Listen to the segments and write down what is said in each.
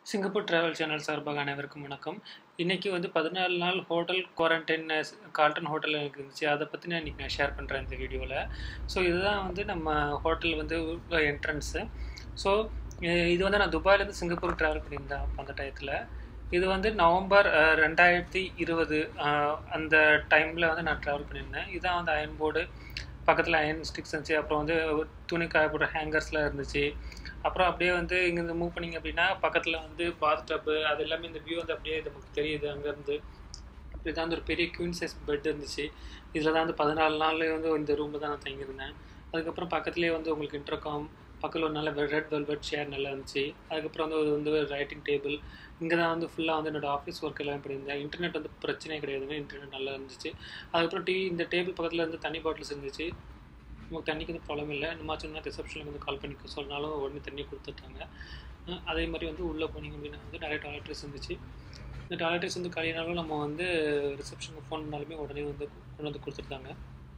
Singapore travel channel சார்பாக அனைவருக்கும் வணக்கம் இன்றைக்கி வந்து பதினாலு நாள் ஹோட்டல் குவாரண்டைன் கால்டன் ஹோட்டலில் எனக்கு இருந்துச்சு அதை பற்றி நான் இன்றைக்கி நான் ஷேர் பண்ணுறேன் இந்த வீடியோவில் ஸோ இதுதான் வந்து நம்ம ஹோட்டல் வந்து என்ட்ரன்ஸு ஸோ இது வந்து நான் துபாயிலேருந்து சிங்கப்பூர் ட்ராவல் பண்ணியிருந்தேன் அப்போ அந்த டயத்தில் இது வந்து நவம்பர் அஹ், ரெண்டாயிரத்தி இருபது அஹ், அந்த டைமில் வந்து நான் ட்ராவல் பண்ணியிருந்தேன் இதுதான் வந்து அயன் போர்டு பக்கத்தில் அயன் ஸ்டிக்ஸ் இருந்துச்சு அப்புறம் வந்து துணி காய போடுற ஹேங்கர்ஸ்லாம் இருந்துச்சு அப்புறம் அப்படியே வந்து இங்கேருந்து மூவ் பண்ணிங்க அப்படின்னா பக்கத்தில் வந்து பாத் டப்பு அது எல்லாமே இந்த வியூ வந்து அப்படியே நமக்கு தெரியுது அங்கேருந்து அப்படி தான் வந்து ஒரு பெரிய குவீன் சைஸ் பெட் இருந்துச்சு இதில் தான் வந்து பதினாலு நாள்லேயே வந்து இந்த ரூமில் தான் நான் தங்கியிருந்தேன் அதுக்கப்புறம் பக்கத்துலேயே வந்து உங்களுக்கு இன்டர்காம் பக்கத்தில் ஒரு நல்ல ரெட் வெல்வெட் சேர் நல்லா இருந்துச்சு அதுக்கப்புறம் வந்து ஒரு வந்து ரைட்டிங் டேபிள் இங்கே தான் வந்து ஃபுல்லாக வந்து என்னோடய ஆஃபீஸ் ஒர்க் எல்லாம் பண்ணியிருந்தேன் இன்டர்நெட் வந்து பிரச்சனையே கிடையாதுங்க இன்டர்நெட் நல்லா இருந்துச்சு அதுக்கப்புறம் டீ இந்த டேபிள் பக்கத்தில் இருந்து தண்ணி பாட்டில்ஸ் இருந்துச்சு நமக்கு தண்ணிக்கு வந்து ப்ராப்ளம் இல்லை இந்த மாதிரி சொன்னால் ரிசப்ஷனுக்கு வந்து கால் பண்ணி சொன்னாலும் உடனே தண்ணி கொடுத்துட்டாங்க அஹ் அதே மாதிரி வந்து உள்ளே போனீங்க அப்படின்னா வந்து நிறைய டாய்லெட்ரிஸ் இருந்துச்சு இந்த டாய்லெட்ரிஸ் வந்து கழினாலும் நம்ம வந்து ரிசப்ஷனுக்கு ஃபோன் பண்ணாலுமே உடனே வந்து கொண்டு வந்து கொடுத்துருந்தாங்க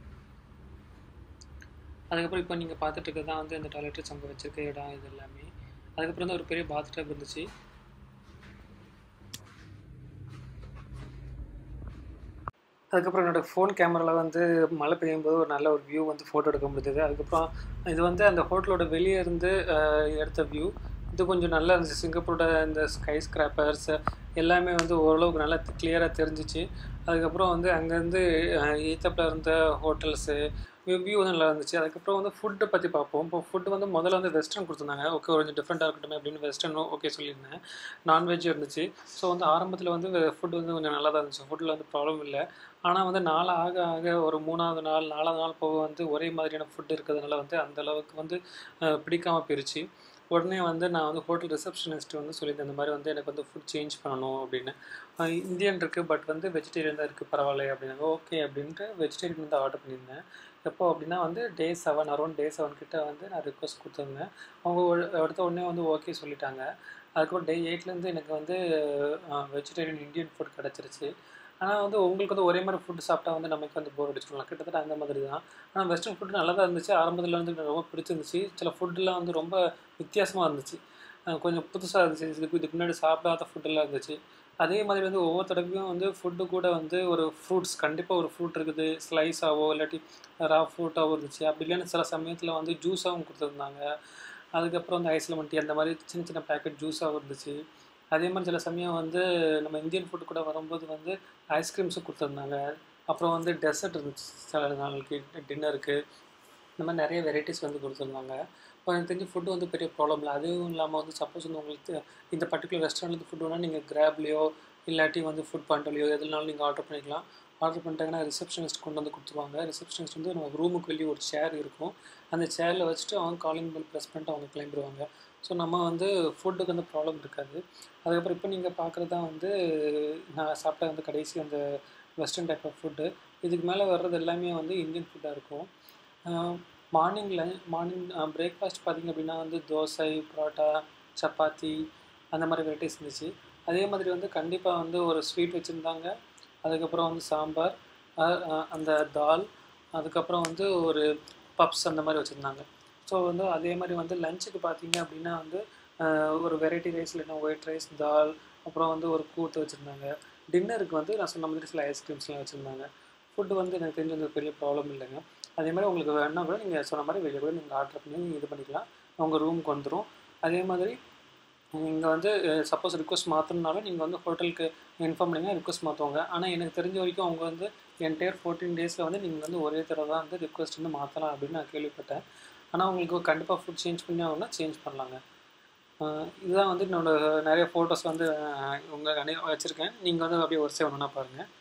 அதுக்கப்புறம் இப்போ நீங்கள் பார்த்துட்டு இருக்கிறது தான் வந்து இந்த டாய்லெட்ரிஸ் அங்கே வச்சிருக்க இடம் இது எல்லாமே அதுக்கப்புறம் வந்து ஒரு பெரிய பாத் டப் இருந்துச்சு அதுக்கப்புறம் என்னோடய ஃபோன் கேமராவில் வந்து மழை பெய்யும் போது ஒரு நல்ல ஒரு வியூ வந்து ஃபோட்டோ எடுக்க முடிஞ்சது அதுக்கப்புறம் இது வந்து அந்த ஹோட்டலோட வெளியே இருந்து அஹ், எடுத்த வியூ இது கொஞ்சம் நல்லா இருந்துச்சு சிங்கப்பூரோட இந்த ஸ்கை ஸ்கிராப்பர்ஸ் எல்லாமே வந்து ஓரளவுக்கு நல்லா கிளியராக தெரிஞ்சிச்சு அதுக்கப்புறம் வந்து அங்கேருந்து ஈத்தப்பில் இருந்த ஹோட்டல்ஸு வியூ வந்து நல்லா இருந்துச்சு அதுக்கப்புறம் வந்து ஃபுட்டை பற்றி பார்ப்போம் இப்போ ஃபுட்டு வந்து முதல்ல வந்து வெஸ்டர்ன் கொடுத்துருந்தாங்க ஓகே கொஞ்சம் டிஃப்ரெண்ட்டாக இருக்கட்டும் அப்படின்னு வெஸ்டர்ன் ஓகே சொல்லியிருந்தேன் நான்வெஜ் இருந்துச்சு ஸோ வந்து ஆரம்பத்தில் வந்து ஃபுட் வந்து கொஞ்சம் நல்லா தான் இருந்துச்சு ஃபுட்டில் வந்து ப்ராப்ளம் இல்லை ஆனால் வந்து நாள் ஆக ஆக ஒரு மூணாவது நாள் நாலாவது நாள் போக வந்து ஒரே மாதிரியான ஃபுட் இருக்கிறதுனால வந்து அந்த அளவுக்கு வந்து அஹ், பிடிக்காம போயிருச்சு உடனே வந்து நான் வந்து ஹோட்டல் ரிசப்ஷனிஸ்ட் வந்து சொல்லியிருந்தேன் இந்த மாதிரி வந்து எனக்கு வந்து ஃபுட் சேஞ்ச் பண்ணணும் அப்படின்னு அஹ், இந்தியன் இருக்குது பட் வந்து வெஜிடேரியன் தான் இருக்குது பரவாயில்ல அப்படின்னாங்க ஓகே அப்படின்ட்டு வெஜிடேரியன் வந்து ஆர்டர் பண்ணியிருந்தேன் எப்போ அப்படின்னா வந்து day seven around day seven கிட்ட வந்து நான் ரிக்வஸ்ட் கொடுத்துருந்தேன் அவங்க ஒரு- எடுத்த உடனே வந்து ஓகே சொல்லிட்டாங்க அதுக்கப்புறம் டே எயிட்லேருந்து எனக்கு வந்து வெஜிடேரியன் இந்தியன் ஃபுட் கிடச்சிருச்சு ஆனால் வந்து உங்களுக்கு வந்து ஒரே மாதிரி ஃபுட் சாப்பிட்டா வந்து நமக்கு வந்து போர் அடிச்சிடலாம் கிட்டத்தட்ட அந்த மாதிரி தான் ஆனால் வெஸ்டர்ன் ஃபுட் நல்லா தான் இருந்துச்சு ஆரம்பத்தில் வந்து எனக்கு ரொம்ப பிடிச்சிருந்துச்சு சில ஃபுட்டெல்லாம் வந்து ரொம்ப வித்தியாசமாக இருந்துச்சு அஹ் கொஞ்சம் புதுசாக இருந்துச்சு இதுக்கு இதுக்கு முன்னாடி சாப்பிடாத ஃபுட்டெல்லாம் இருந்துச்சு அதே மாதிரி வந்து ஒவ்வொரு தடவையும் வந்து ஃபுட்டு கூட வந்து ஒரு ஃப்ரூட்ஸ் கண்டிப்பாக ஒரு ஃப்ரூட் இருக்குது ஸ்லைஸாவோ இல்லாட்டி ரா ஃப்ரூட்டாவோ இருந்துச்சு அப்படி இல்லைன்னு சில சமயத்தில் வந்து ஜூஸாகவும் கொடுத்துருந்தாங்க அதுக்கப்புறம் வந்து ஐஸ் லெமன் டீ அந்த மாதிரி சின்ன சின்ன பேக்கெட் ஜூஸாகவும் இருந்துச்சு அதே மாதிரி சில சமயம் வந்து நம்ம இந்தியன் ஃபுட் கூட வரும்போது வந்து ஐஸ்கிரீம்ஸும் கொடுத்துருந்தாங்க அப்புறம் வந்து டெசர்ட் இருந்துச்சு சில நாளைக்கு டின்னருக்கு இந்த மாதிரி நிறைய வெரைட்டிஸ் வந்து கொடுத்துருந்தாங்க இப்போ எனக்கு தெரிஞ்சு ஃபுட்டு வந்து பெரிய ப்ராப்ளம் இல்லை அதுவும் இல்லாமல் வந்து சப்போஸ் வந்து உங்களுக்கு இந்த பர்டிகுலர் ரெஸ்டாரண்ட்லேருந்து ஃபுட் வேணால் நீங்கள் கிராப்லேயோ இல்லாட்டி வந்து ஃபுட் பாயிண்ட்லையோ எதுனாலும் நீங்கள் ஆர்டர் பண்ணிக்கலாம் ஆர்டர் பண்ணிட்டாங்கன்னா ரிசப்ஷனிஸ்ட் கொண்டு வந்து கொடுத்துருவாங்க ரிசப்ஷனிஸ்ட் வந்து நம்ம ரூமுக்கு வெளியே ஒரு சேர் இருக்கும் அந்த சேரில் வச்சுட்டு அவங்க காலிங் பெல் ப்ரெஸ் பண்ணிட்டு அவங்க கிளம்பிடுவாங்க ஸோ நம்ம வந்து ஃபுட்டுக்கு வந்து ப்ராப்ளம் இருக்காது அதுக்கப்புறம் இப்போ நீங்கள் பார்க்குறது தான் வந்து நான் சாப்பிட்ட வந்து கடைசி அந்த வெஸ்டர்ன் டைப் ஆஃப் ஃபுட்டு இதுக்கு மேலே வர்றது எல்லாமே வந்து இந்தியன் ஃபுட்டாக இருக்கும் மார்னிங் லஞ்ச் மார்னிங் பிரேக்ஃபாஸ்ட் பார்த்திங்க அப்படின்னா வந்து தோசை பரோட்டா சப்பாத்தி அந்த மாதிரி வெரைட்டிஸ் இருந்துச்சு அதே மாதிரி வந்து கண்டிப்பாக வந்து ஒரு ஸ்வீட் வச்சுருந்தாங்க அதுக்கப்புறம் வந்து சாம்பார் அஹ், அஹ், அந்த தால் அதுக்கப்புறம் வந்து ஒரு பப்ஸ் அந்த மாதிரி வச்சுருந்தாங்க ஸோ வந்து அதே மாதிரி வந்து லஞ்சுக்கு பார்த்தீங்க அப்படின்னா வந்து அஹ், ஒரு வெரைட்டி ரைஸ் இல்லைன்னா ஒயிட் ரைஸ் தால் அப்புறம் வந்து ஒரு கூட்டு வச்சுருந்தாங்க டின்னருக்கு வந்து நான் சொன்ன மாதிரி சில ஐஸ்கிரீம்ஸ்லாம் வச்சுருந்தாங்க ஃபுட்டு வந்து எனக்கு தெரிஞ்ச வந்து பெரிய ப்ராப்ளம் இல்லைங்க அதே மாதிரி உங்களுக்கு வேணா கூட நீங்கள் சொன்ன மாதிரி வெளியே கூட நீங்கள் ஆர்டர் பண்ணி இது பண்ணிக்கலாம் உங்கள் ரூமுக்கு வந்துடும் அதே மாதிரி நீங்கள் வந்து சப்போஸ் ரிக்வஸ்ட் மாற்றணுனாலும் நீங்கள் வந்து ஹோட்டலுக்கு இன்ஃபார்ம் பண்ணிங்கன்னா ரிக்வஸ்ட் மாற்றுவாங்க ஆனால் எனக்கு தெரிஞ்ச வரைக்கும் அவங்க வந்து என்டையர் ஃபோர்டீன் டேஸில் வந்து நீங்கள் வந்து ஒரே தடவை தான் வந்து ரிக்வஸ்ட் வந்து மாற்றலாம் அப்படின்னு நான் கேள்விப்பட்டேன் ஆனால் உங்களுக்கு கண்டிப்பாக ஃபுட் சேஞ்ச் பண்ணி ஆகும்னா சேஞ்ச் பண்ணலாங்க அஹ் இதுதான் வந்து என்னோட நிறைய ஃபோட்டோஸ் வந்து உங்கள் வச்சுருக்கேன் நீங்கள் வந்து அப்படியே ஒரு சேவ் ஒன்றா பாருங்கள்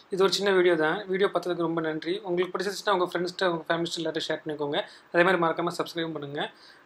இது ஒரு சின்ன வீடியோ தான் வீடியோ பார்த்ததுக்கு ரொம்ப நன்றி உங்களுக்கு பிடிச்சிருச்சுன்னா உங்கள் ஃப்ரெண்ட்ஸ்ட்டு உங்கள் ஃபேமிலிஸ்ட்டு எல்லாத்தையும் ஷேர் பண்ணிக்கோங்க அதே மாதிரி மறக்காமல் சப்ஸ்கிரைப் பண்ணுங்கள்